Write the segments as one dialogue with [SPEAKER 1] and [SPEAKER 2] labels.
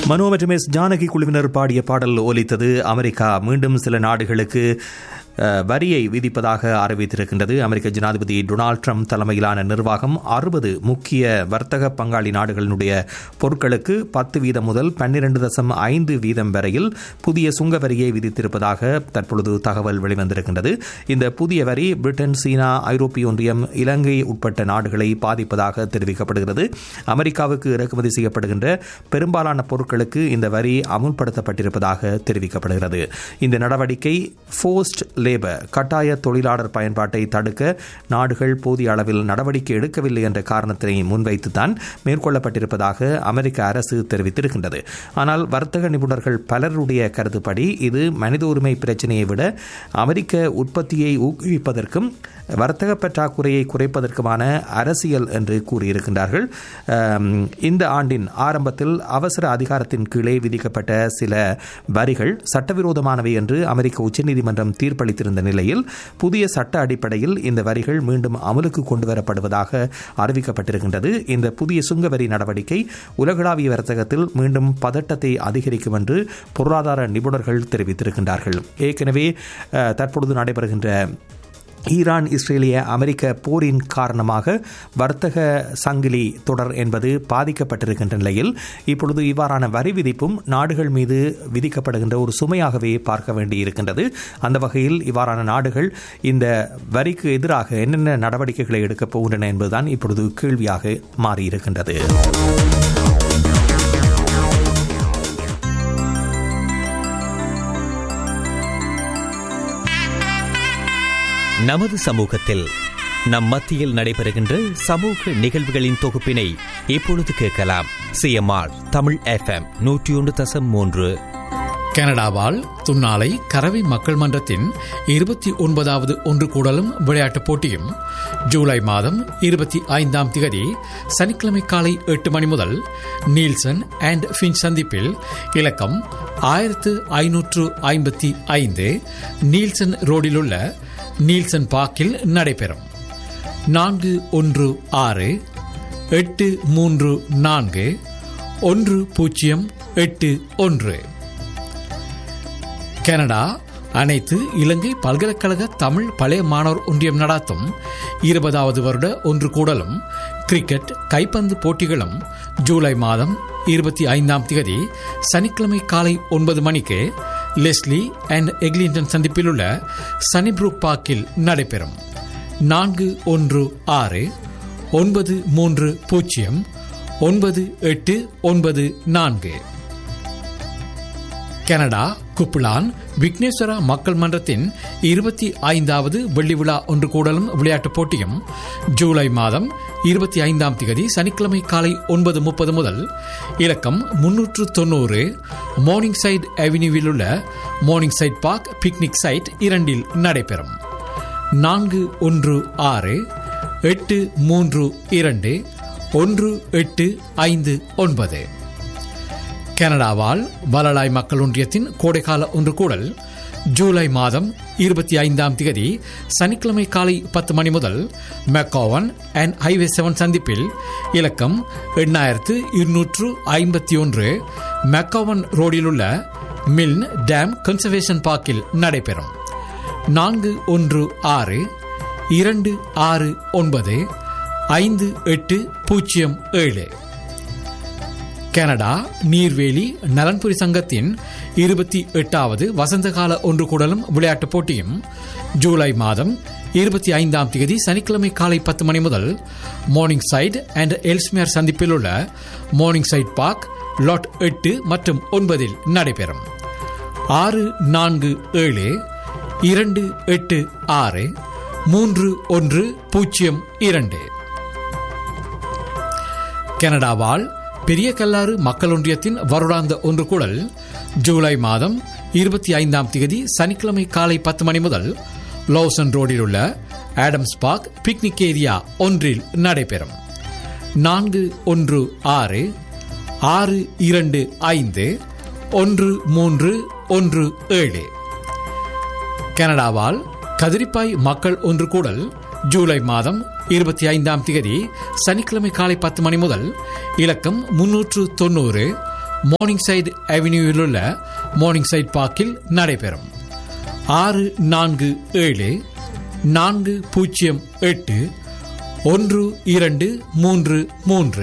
[SPEAKER 1] மனோ மற்றும் எஸ் ஜானகி குழுவினர் பாடிய பாடல் ஒலித்தது அமெரிக்கா மீண்டும் சில நாடுகளுக்கு அஹ், வரியை விதிப்பதாக அறிவித்திருக்கின்றது அமெரிக்க ஜனாதிபதி டொனால்ட் ட்ரம்ப் தலைமையிலான நிர்வாகம் அறுபது முக்கிய வர்த்தக பங்காளி நாடுகளினுடைய பொருட்களுக்கு பத்து வீதம் முதல் பன்னிரண்டு தசம் ஐந்து வீதம் வரையில் புதிய சுங்க வரியை விதித்திருப்பதாக தற்பொழுது தகவல் வெளிவந்திருக்கின்றது இந்த புதிய வரி பிரிட்டன் சீனா ஐரோப்பிய ஒன்றியம் இலங்கை உட்பட்ட நாடுகளை பாதிப்பதாக தெரிவிக்கப்படுகிறது அமெரிக்காவுக்கு இறக்குமதி செய்யப்படுகின்ற பெரும்பாலான பொருட்களுக்கு இந்த வரி அமுல்படுத்தப்பட்டிருப்பதாக தெரிவிக்கப்படுகிறது இந்த நடவடிக்கை ஃபோர்ஸ்ட் லேபர் கட்டாய தொழிலாளர் பயன்பாட்டை தடுக்க நாடுகள் போதிய அளவில் நடவடிக்கை எடுக்கவில்லை என்ற காரணத்தினை முன்வைத்துதான் மேற்கொள்ளப்பட்டிருப்பதாக அமெரிக்க அரசு தெரிவித்திருக்கின்றது ஆனால் வர்த்தக நிபுணர்கள் பலருடைய கருத்துப்படி இது மனித உரிமை பிரச்சனையை விட அமெரிக்க உற்பத்தியை ஊக்குவிப்பதற்கும் வர்த்தக பற்றாக்குறையை குறைப்பதற்குமான அரசியல் என்று கூறியிருக்கின்றார்கள் அம், இந்த ஆண்டின் ஆரம்பத்தில் அவசர அதிகாரத்தின் கீழே விதிக்கப்பட்ட சில வரிகள் சட்டவிரோதமானவை என்று அமெரிக்க உச்சநீதிமன்றம் தீர்ப்பளித்திருந்த நிலையில் புதிய சட்ட அடிப்படையில் இந்த வரிகள் மீண்டும் அமலுக்கு கொண்டு வரப்படுவதாக அறிவிக்கப்பட்டிருக்கின்றது இந்த புதிய சுங்க வரி நடவடிக்கை உலகளாவிய வர்த்தகத்தில் மீண்டும் பதட்டத்தை அதிகரிக்கும் என்று பொருளாதார நிபுணர்கள் தெரிவித்திருக்கின்றார்கள் ஏற்கனவே அஹ், தற்பொழுது நடைபெறுகின்ற ஈரான் இஸ்ரேலிய அமெரிக்க போரின் காரணமாக வர்த்தக சங்கிலி தொடர் என்பது பாதிக்கப்பட்டிருக்கின்ற நிலையில் இப்பொழுது இவ்வாறான வரி விதிப்பும் நாடுகள் மீது விதிக்கப்படுகின்ற ஒரு சுமையாகவே பார்க்க வேண்டியிருக்கின்றது அந்த வகையில் இவ்வாறான நாடுகள் இந்த வரிக்கு எதிராக என்னென்ன நடவடிக்கைகளை எடுக்கப் போகின்றன என்பதுதான் இப்பொழுது கேள்வியாக மாறியிருக்கின்றது
[SPEAKER 2] நமது சமூகத்தில் நம் மத்தியில் நடைபெறுகின்ற சமூக நிகழ்வுகளின் தொகுப்பினை இப்பொழுது கேட்கலாம் சிஎம்ஆர் தமிழ் எஃப்எம் நூற்றி ஒன்று தசம் மூன்று
[SPEAKER 3] கனடாவால் துன்னாலை கரவை மக்கள் மன்றத்தின் இருபத்தி ஒன்பதாவது ஒன்று கூடலும் விளையாட்டுப் போட்டியும் ஜூலை மாதம் இருபத்தி ஐந்தாம் திகதி சனிக்கிழமை காலை எட்டு மணி முதல் நீல்சன் அண்ட் ஃபின் சந்திப்பில் இலக்கம் ஆயிரத்து ஐநூற்று ஐம்பத்தி ஐந்து நீல்சன் ரோடிலுள்ள நீல்சன் பார்க்கில் நடைபெறும் நான்கு ஒன்று ஆறு எட்டு மூன்று நான்கு ஒன்று பூஜ்ஜியம் எட்டு ஒன்று கனடா அனைத்து இலங்கை பல்கலைக்கழக தமிழ் பழைய மாணவர் ஒன்றியம் நடாத்தும் இருபதாவது வருட ஒன்று கூடலும் கிரிக்கெட் கைப்பந்து போட்டிகளும் ஜூலை மாதம் இருபத்தி ஐந்தாம் தேதி சனிக்கிழமை காலை ஒன்பது மணிக்கு லெஸ்லி அண்ட் எக்லிங்டன் சந்திப்பில் உள்ள சனிப்ரூக் பார்க்கில் நடைபெறும் நான்கு ஒன்று ஆறு ஒன்பது மூன்று பூஜ்ஜியம் ஒன்பது எட்டு ஒன்பது நான்கு கனடா குப்லான் விக்னேஸ்வரா மக்கள் மன்றத்தின் இருபத்தி ஐந்தாவது வெள்ளி விழா ஒன்று கூடலும் விளையாட்டுப் போட்டியும் ஜூலை மாதம் இருபத்தி ஐந்தாம் தேதி சனிக்கிழமை காலை ஒன்பது முப்பது முதல் இலக்கம் முன்னூற்று தொண்ணூறு மார்னிங் சைட் அவென்யூவில் உள்ள Morningside Park picnic site இரண்டில் நடைபெறும் நான்கு ஒன்று ஆறு எட்டு மூன்று இரண்டு ஒன்று எட்டு ஐந்து ஒன்பது கனடாவால் வலலாய் மக்கள் ஒன்றியத்தின் கோடைக்கால ஒன்று கூடல் ஜூலை மாதம் இருபத்தி ஐந்தாம் தேதி சனிக்கிழமை காலை பத்து மணி முதல் மெக்காவன் அண்ட் ஹைவே செவன் சந்திப்பில் இலக்கம் எண்ணாயிரத்து இருநூற்று ஐம்பத்தி ஒன்று மெக்காவன் ரோடில் உள்ள மில்ன் டேம் கன்சர்வேஷன் பார்க்கில் நடைபெறும் நான்கு ஒன்று ஆறு இரண்டு ஆறு ஒன்பது ஐந்து எட்டு பூஜ்ஜியம் ஏழு கனடா நீர்வேலி நலன்புரி சங்கத்தின் இருபத்தி எட்டாவது வசந்தகால ஒன்று கூடலும் விளையாட்டுப் போட்டியும் ஜூலை மாதம் இருபத்தி ஐந்தாம் தேதி சனிக்கிழமை காலை பத்து மணி முதல் மார்னிங் சைட் அண்ட் எல்ஸ்மியர் சந்திப்பில் உள்ள மார்னிங் சைட் பார்க் லாட் எட்டு மற்றும் ஒன்பதில் நடைபெறும் ஆறு நான்கு ஏழு இரண்டு எட்டு ஆறு மூன்று ஒன்று பூஜ்ஜியம் இரண்டு கனடாவால் பெரிய கல்லாறு மக்கள் ஒன்றியத்தின் வருடாந்த ஒன்று கூடல் ஜூலை மாதம் இருபத்தி ஐந்தாம் தேதி சனிக்கிழமை காலை பத்து மணி முதல் லோசன் ரோடில் உள்ள ஆடம்ஸ் பார்க் பிக்னிக் ஏரியா ஒன்றில் நடைபெறும் நான்கு ஒன்று ஆறு ஆறு இரண்டு ஐந்து ஒன்று மூன்று ஒன்று ஏழு கனடாவால் கதிரிப்பாய் மக்கள் ஒன்று கூடல் ஜூலை மாதம் இருபத்தி ஐந்தாம் தேதி சனிக்கிழமை காலை பத்து மணி முதல் இலக்கம் முன்னூற்று தொண்ணூறு மார்னிங் சைடு அவென்யூவில் உள்ள மார்னிங் சைட் பார்க்கில் நடைபெறும் ஆறு நான்கு ஏழு நான்கு பூஜ்ஜியம் எட்டு ஒன்று இரண்டு மூன்று மூன்று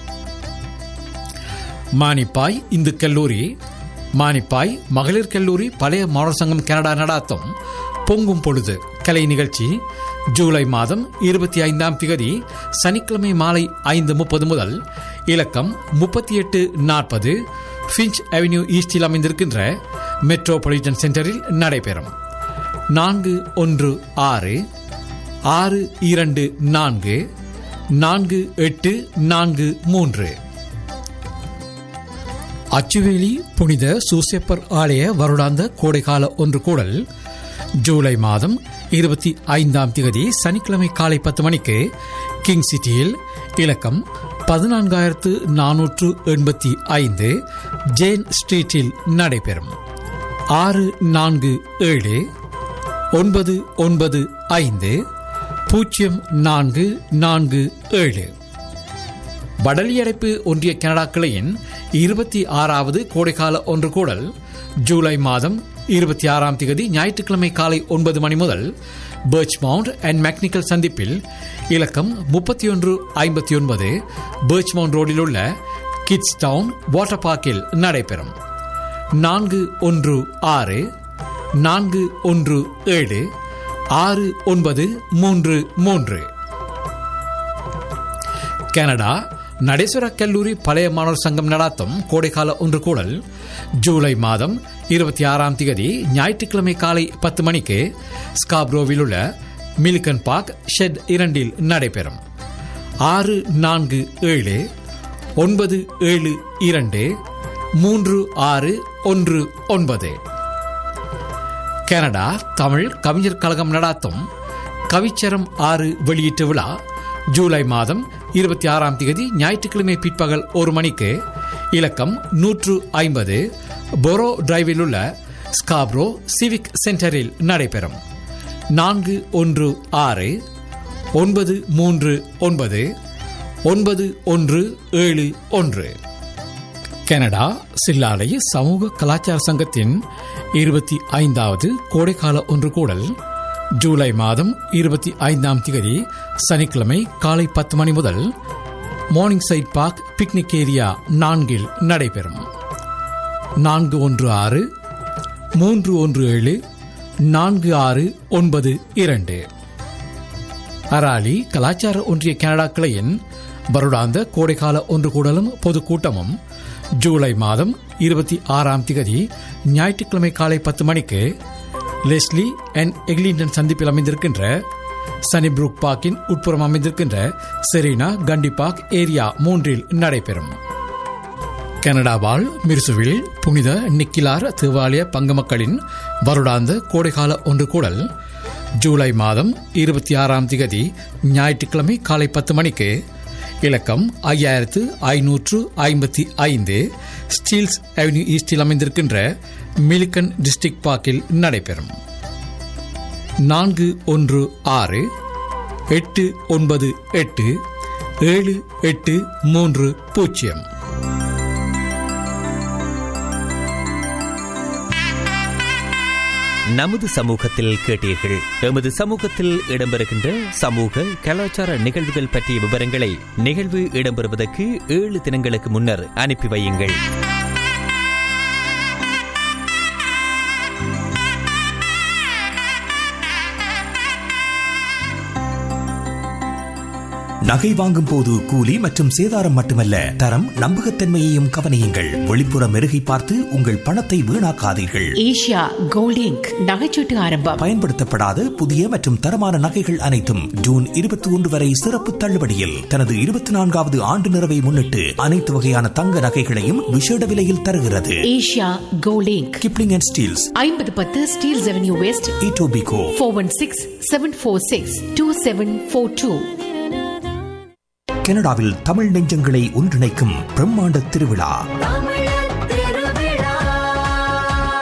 [SPEAKER 3] மானிப்பாய் இந்து கல்லூரி மானிப்பாய் மகளிர் கல்லூரி பழைய மாணவர் சங்கம் கனடா நடாத்தும் பொங்கும் பொழுது கலை நிகழ்ச்சி ஜூலை மாதம் இருபத்தி ஐந்தாம் திகதி சனிக்கிழமை மாலை ஐந்து முப்பது முதல் இலக்கம் முப்பத்தி எட்டு நாற்பது ஃபிஞ்ச் அவென்யூ ஈஸ்டில் அமைந்திருக்கின்ற மெட்ரோபாலிட்டன் சென்டரில் நடைபெறும் நான்கு ஒன்று ஆறு ஆறு இரண்டு நான்கு நான்கு எட்டு நான்கு மூன்று அச்சுவேலி புனித சூசேப்பர் ஆலய வருடாந்த கோடைகால ஒன்று கூடல் ஜூலை மாதம் இருபத்தி ஐந்தாம் தேதி சனிக்கிழமை காலை பத்து மணிக்கு கிங் சிட்டியில் இலக்கம் பதினான்காயிரத்து நானூற்று எண்பத்தி ஐந்து ஜேன் ஸ்ட்ரீட்டில் நடைபெறும் ஆறு நான்கு ஏழு ஒன்பது ஒன்பது ஐந்து பூஜ்ஜியம் நான்கு நான்கு ஏழு வடலியடைப்பு ஒன்றிய கனடா கிளையின் இருபத்தி ஆறாவது கோடைக்கால ஒன்று கூடல் ஜூலை மாதம் இருபத்தி ஆறாம் தேதி ஞாயிற்றுக்கிழமை காலை ஒன்பது மணி முதல் பர்ச் மவுண்ட் அண்ட் மெக்னிக்கல் சந்திப்பில் இலக்கம் முப்பத்தி ஒன்று ஐம்பத்தி ஒன்பது பர்ச் மவுண்ட் ரோடில் உள்ள கிட்ஸ் டவுன் வாட்டர் பார்க்கில் நடைபெறும் நான்கு ஒன்று ஆறு நான்கு ஒன்று ஏழு ஆறு ஒன்பது மூன்று மூன்று கனடா நடேஸ்வர கல்லூரி பழைய மாணவர் சங்கம் நடாத்தும் கோடைக்கால ஒன்று கூடல் ஜூலை மாதம் இருபத்தி ஆறாம் தேதி ஞாயிற்றுக்கிழமை காலை பத்து மணிக்கு ஸ்காப்ரோவில் உள்ள மில்கன் பார்க் ஷெட் இரண்டில் நடைபெறும் ஆறு நான்கு ஏழு ஒன்பது ஏழு இரண்டு மூன்று ஆறு ஒன்று ஒன்பது கனடா தமிழ் கவிஞர் கழகம் நடாத்தும் கவிச்சரம் ஆறு வெளியீட்டு விழா ஜூலை மாதம் இருபத்தி ஆறாம் தேதி ஞாயிற்றுக்கிழமை பிற்பகல் ஒரு மணிக்கு இலக்கம் நூற்று ஐம்பது பொரோ டிரைவில் உள்ள ஸ்காப்ரோ சிவிக் சென்டரில் நடைபெறும் நான்கு ஒன்று ஆறு ஒன்பது மூன்று ஒன்பது ஒன்பது ஒன்று ஏழு ஒன்று கனடா சில்லாலை சமூக கலாச்சார சங்கத்தின் இருபத்தி ஐந்தாவது கோடைக்கால ஒன்று கூடல் ஜூலை மாதம் இருபத்தி ஐந்தாம் தேதி சனிக்கிழமை காலை பத்து மணி முதல் Morningside Park picnic area நான்கில் நடைபெறும் நான்கு ஒன்று ஆறு மூன்று ஒன்று ஏழு நான்கு ஆறு ஒன்பது இரண்டு அராலி கலாச்சார ஒன்றிய கனடா கிளையின் வருடாந்த கோடைக்கால ஒன்று கூடலும் பொதுக்கூட்டமும் ஜூலை மாதம் இருபத்தி ஆறாம் திகதி ஞாயிற்றுக்கிழமை காலை பத்து மணிக்கு லெஸ்லி அண்ட் எக்லிங்டன் சந்திப்பில் அமைந்திருக்கின்ற சனிப்ரூக் பார்க்கின் உட்புறம் அமைந்திருக்கின்ற செரீனா கண்டி பார்க் ஏரியா மூன்றில் நடைபெறும் கனடாவால் மிர்சுவில் புனித நிக்கிலார் தேவாலய பங்கு மக்களின் வருடாந்த கோடைகால ஒன்று கூடல் ஜூலை மாதம் இருபத்தி ஆறாம் திகதி ஞாயிற்றுக்கிழமை காலை பத்து மணிக்கு இலக்கம் ஐயாயிரத்து ஐநூற்று ஐம்பத்தி ஐந்து ஸ்டீல்ஸ் அவென்யூ ஈஸ்டில் அமைந்திருக்கின்ற மிலிகன் டிஸ்ட்ரிக்ட் பார்க்கில் நடைபெறும் நான்கு ஒன்று ஆறு எட்டு ஒன்பது எட்டு ஏழு எட்டு மூன்று பூஜ்ஜியம்
[SPEAKER 2] நமது சமூகத்தில் கேட்டீர்கள் எமது சமூகத்தில் இடம்பெறுகின்ற சமூக கலாச்சார நிகழ்வுகள் பற்றிய விவரங்களை நிகழ்வு இடம்பெறுவதற்கு ஏழு தினங்களுக்கு முன்னர் அனுப்பி வையுங்கள்
[SPEAKER 1] நகை வாங்கும் போது கூலி மற்றும் சேதாரம் மட்டுமல்ல தரம் நம்பகத்தன்மையையும் கவனியுங்கள் வெளிப்புற மெருகை பார்த்து உங்கள் பணத்தை வீணாக்காதீர்கள்
[SPEAKER 4] ஏஷியா கோல்டிங்க் நகைச்சீட்டு ஆரம்பம்
[SPEAKER 1] பயன்படுத்தப்படாத புதிய மற்றும் தரமான நகைகள் அனைத்தும் ஜூன் இருபத்தி ஒன்று வரை சிறப்பு தள்ளுபடியில் தனது இருபத்தி நான்காவது ஆண்டு நிறைவை முன்னிட்டு அனைத்து வகையான தங்க நகைகளையும் விசேட விலையில் தருகிறது
[SPEAKER 4] ஏஷியா கோல்டிங்க்
[SPEAKER 1] கிப்ளிங் அண்ட் ஸ்டீல்ஸ்
[SPEAKER 4] ஐம்பது பத்து Steeles Avenue West
[SPEAKER 1] Etobicoke
[SPEAKER 4] four one six seven four six two seven four two
[SPEAKER 1] கனடாவில் தமிழ் நெஞ்சங்களை ஒன்றிணைக்கும் பிரம்மாண்ட திருவிழா தமிழ்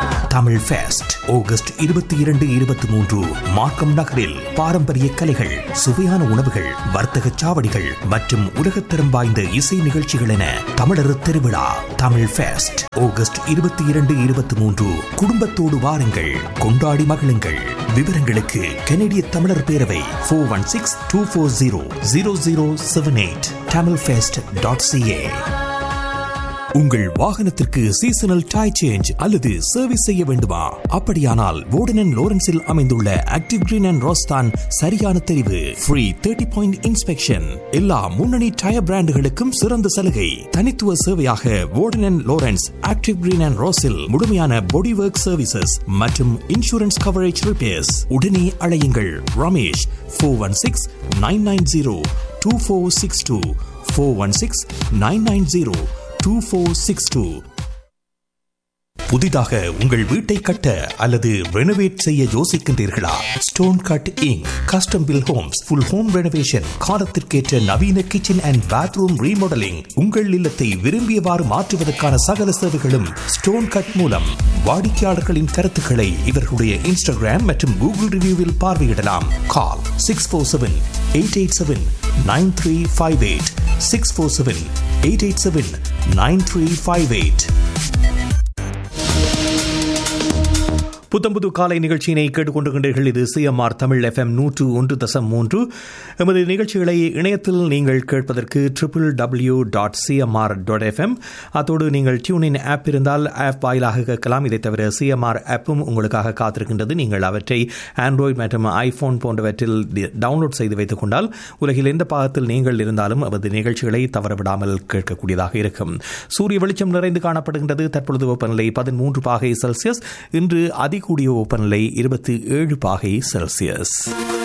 [SPEAKER 1] தமிழ் ஃபெஸ்ட் ஆகஸ்ட் இருபத்தி இரண்டு இருபத்தி மூன்று மார்க்கம் நகரில் பாரம்பரிய கலைகள் சுவையான உணவுகள் வர்த்தக சாவடிகள் மற்றும் உலகத்தரம் வாய்ந்த இசை நிகழ்ச்சிகள் என தமிழர் திருவிழா தமிழ் ஃபெஸ்ட் ஆகஸ்ட் இருபத்தி இரண்டு இருபத்தி மூன்று குடும்பத்தோடு வாருங்கள் கொண்டாடி மகிழுங்கள் விவரங்களுக்கு கனடிய தமிழர் பேரவை four one six two four zero zero zero seven eight Tamil fest dot CA உங்கள் வாகனத்திற்கு சீசனல் டை சேஞ்ச் அல்லது சர்வீஸ் செய்ய வேண்டுமா அப்படியானால் வோர்டன் லோரன்ஸில் அமைந்துள்ள ஆக்டிவ் கிரீன் அண்ட் ரோஸ்தான் சரியான தெரிவு ஃப்ரீ தேர்ட்டி பாயிண்ட் இன்ஸ்பெக்ஷன் எல்லா முன்னணி டயர் பிராண்டுகளுக்கும் சிறந்த சலுகை தனித்துவ சேவையாக Warden Lawrence active green and ரோஸில் முழுமையான பாடி ஒர்க் சர்வீசஸ் மற்றும் இன்சூரன்ஸ் கவரேஜ் ரிப்பேர்ஸ் உடனே அழையுங்கள் Ramesh four one six nine nine zero two four six two four one six nine nine zero two four six two புதிதாக உங்கள் வீட்டை கட்ட அல்லது ரெனோவேட் செய்ய யோசிக்கின்றீர்களா stone cutting custom build homes full home renovation காலத்திற்கேற்ற நவீன கிச்சன் அண்ட் பாத்ரூம் ரீமாடலிங் உங்கள் இல்லத்தை விரும்பியவாறு மாற்றுவதற்கான சகல சேவைகளும் ஸ்டோன் கட் மூலம் வாடிக்கையாளர்களின் கருத்துக்களை இவர்களுடைய இன்ஸ்டாகிராம் மற்றும் கூகுள் ரிவ்யூவில் பார்வையிடலாம் call six four seven eight eight seven nine three five eight six four seven eight eight seven nine three five eight புத்தம்புது காலை நிகழ்ச்சியினை கேட்டுக்கொண்டிருக்கின்றீர்கள் இது சிஎம்ஆர் தமிழ் எஃப்எம் நூற்று ஒன்று தசம் மூன்று எமது நிகழ்ச்சிகளை இணையத்தில் நீங்கள் கேட்பதற்கு triple W dot CMR dot FM அத்தோடு நீங்கள் டியூனின் ஆப் இருந்தால் ஆப் வாயிலாக கேட்கலாம் இதை தவிர சிஎம்ஆர் ஆப்பும் உங்களுக்காக காத்திருக்கின்றது நீங்கள் அவற்றை ஆண்ட்ராய்டு மற்றும் ஐபோன் போன்றவற்றில் டவுன்லோட் செய்து வைத்துக் கொண்டால் உலகில் எந்த பாகத்தில் நீங்கள் இருந்தாலும் அவரது நிகழ்ச்சிகளை தவறவிடாமல் கேட்கக்கூடியதாக இருக்கும் சூரிய வெளிச்சம் நிறைந்து காணப்படுகின்றது தற்பொழுது வெப்பநிலை பதிமூன்று பாகை செல்சியஸ் இன்று அதிகூடிய வெப்பநிலை இருபத்தி ஏழு பாகை செல்சியஸ்